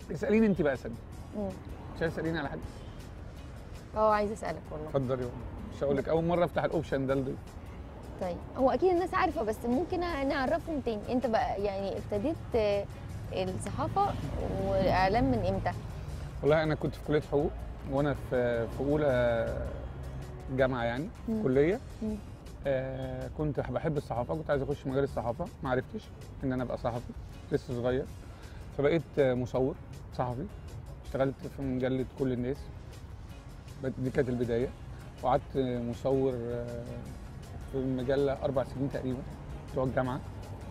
اساليني انت بقى سامي مم. مش عايز تساليني على حاجه اه عايزه اسالك والله اتفضلي مش هقول لك اول مره افتح الاوبشن ده لضيف طيب هو اكيد الناس عارفه بس ممكن نعرفهم تاني انت بقى يعني ابتديت آه، الصحافه والاعلام من امتى والله انا كنت في كليه حقوق وانا في في اولى جامعه يعني مم. كليه مم. آه كنت بحب الصحافه كنت عايز اخش مجال الصحافه ما عرفتش ان انا ابقى صحفي لسه صغير فبقيت آه، مصور صحفي اشتغلت في مجله كل الناس بد- دي كانت البدايه وقعدت آه، مصور آه، في المجله اربع سنين تقريبا بتوع الجامعه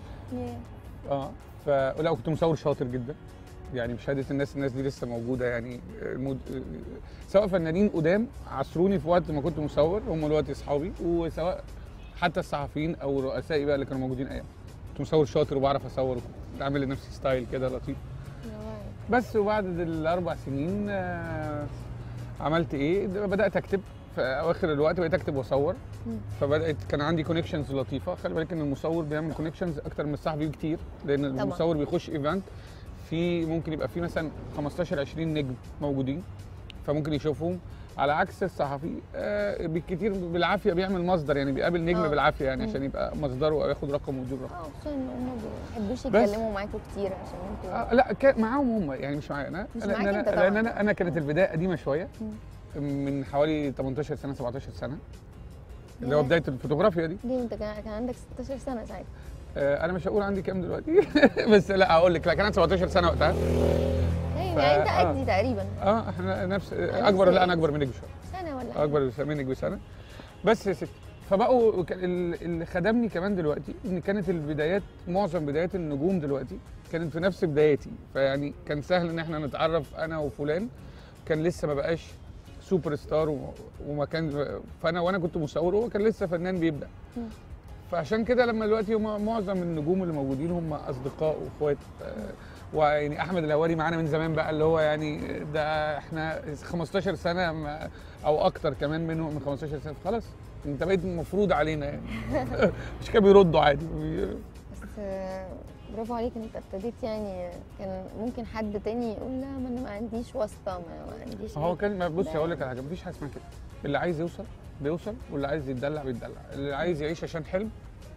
اه فلا كنت مصور شاطر جدا يعني بشهاده الناس الناس دي لسه موجوده يعني المد... سواء فنانين قدام عصروني في وقت ما كنت مصور هم دلوقتي اصحابي وسواء حتى الصحفيين او رؤسائي بقى اللي كانوا موجودين ايام كنت مصور شاطر وبعرف اصور وكنت عامل لنفسي ستايل كده لطيف بس وبعد الاربع سنين آه، عملت ايه بدات اكتب في اواخر الوقت بقيت اكتب واصور مم. فبدات كان عندي كونكشنز لطيفه خلي بالك ان المصور بيعمل كونكشنز اكتر من الصحفي بكتير لان طبعاً. المصور بيخش ايفنت في ممكن يبقى في مثلا 15 20 نجم موجودين فممكن يشوفهم على عكس الصحفي آه بالكتير بالعافيه بيعمل مصدر يعني بيقابل نجم آه. بالعافيه يعني مم. عشان يبقى مصدره او ياخد رقم ويجيب رقم اه خصوصا ان هم ما بيحبوش بس. يتكلموا معاكم كتير عشان انتوا آه لا كان معاهم هم يعني مش معايا انا مش لان معاك انا أنت طبعاً. لان انا انا كانت البدايه قديمه شويه مم. من حوالي 18 سنه 17 سنه اللي هو ياه. بدايه الفوتوغرافيا دي ليه انت كان كان عندك 16 سنه ساعتها آه انا مش هقول عندي كام دلوقتي بس لا هقول لك لا كان عندي 17 سنه وقتها ايوه ف- يعني انت آه. قدي تقريبا اه احنا نفس أنا اكبر نفس لا انا الإيه؟ اكبر منك بشويه سنه ولا حاجه اكبر منك بسنه بس يا ستي فبقوا كان ال- اللي خدمني كمان دلوقتي ان كانت البدايات معظم بدايات النجوم دلوقتي كانت في نفس بداياتي فيعني كان سهل ان احنا نتعرف انا وفلان كان لسه ما بقاش سوبر ستار و- وما كان فانا وانا كنت مصور وهو كان لسه فنان بيبدا مم. فعشان كده لما دلوقتي هم معظم النجوم اللي موجودين هم اصدقاء واخوات آه، ويعني احمد الهواري معانا من زمان بقى اللي هو يعني ده احنا 15 سنه ما- او اكتر كمان منه من 15 سنه خلاص انت بقيت مفروض علينا يعني مش كده بيردوا عادي بس آه، برافو عليك انت ابتديت يعني كان ممكن حد تاني يقول لا ما انا ما عنديش واسطه ما, ما عنديش هو إيه. كان ما بص لا. هقول لك على حاجه مفيش حاجه اسمها كده اللي عايز يوصل بيوصل واللي عايز يتدلع بيتدلع اللي عايز يعيش عشان حلم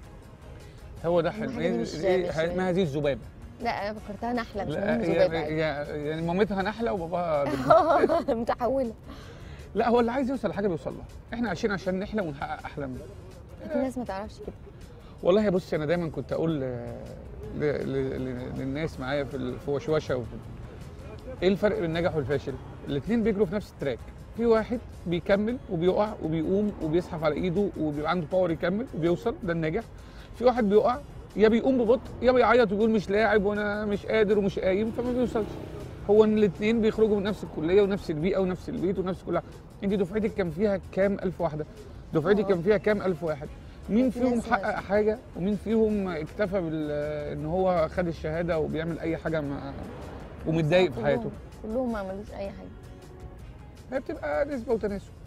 هو ده حلم حاجة دي مش- إيه- مش- ما هذه الذبابه لا انا فكرتها نحله مش لا مهم هي- ذبابه عادي. هي- يعني مامتها نحله وباباها دب. متحوله لا هو اللي عايز يوصل لحاجه بيوصل لها احنا عايشين عشان نحلم ونحقق احلامنا في ناس ما تعرفش كده والله يا بصي انا دايما كنت اقول ل... ل... ل... للناس معايا في ال- في وشوشه وفي ايه الفرق بين النجاح والفاشل الاثنين بيجروا في نفس التراك في واحد بيكمل وبيقع وبيقوم وبيزحف على ايده وبيبقى عنده باور يكمل وبيوصل ده الناجح في واحد بيقع يا بيقوم ببطء يا بيعيط ويقول مش لاعب وانا مش قادر ومش قايم فما بيوصلش هو ان الاثنين بيخرجوا من نفس الكليه ونفس البيئه ونفس البيت ونفس كل حاجه انت دفعتك كان فيها كام الف واحده دفعتي آه. كان فيها كام الف واحد مين في فيهم ناس حقق ناس. حاجه ومين فيهم اكتفى بال ان هو خد الشهاده وبيعمل اي حاجه ما ومتضايق في كلهم- حياته كلهم ما عملوش اي حاجه هي بتبقى نسبه وتناسب